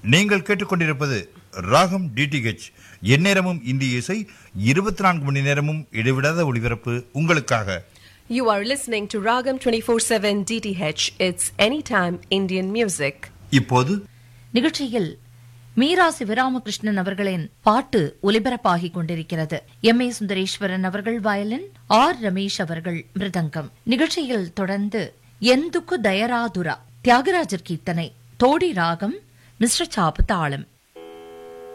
நீங்கள் கேட்டுக்கொண்டிருப்பது ராகம் டிடிஹெச் எந்நேரமும் இந்திய இசை இருபத்தி நான்கு மணி நேரமும் இடைவிடாத ஒளிபரப்பு உங்களுக்காக You are listening to Ragam 24/7 DTH. It's anytime Indian music. இப்போது நிகழ்ச்சியில் மீரா சிவராமகிருஷ்ணன் அவர்களின் பாட்டு ஒலிபரப்பாகிக் கொண்டிருக்கிறது எம் ஏ சுந்தரேஸ்வரன் அவர்கள் வயலின் ஆர் ரமேஷ் அவர்கள் மிருதங்கம் நிகழ்ச்சியில் தொடர்ந்து எந்துக்கு தயராதுரா தியாகராஜர் கீர்த்தனை தோடி ராகம் மிஸ்ர சாப்பு தாளம்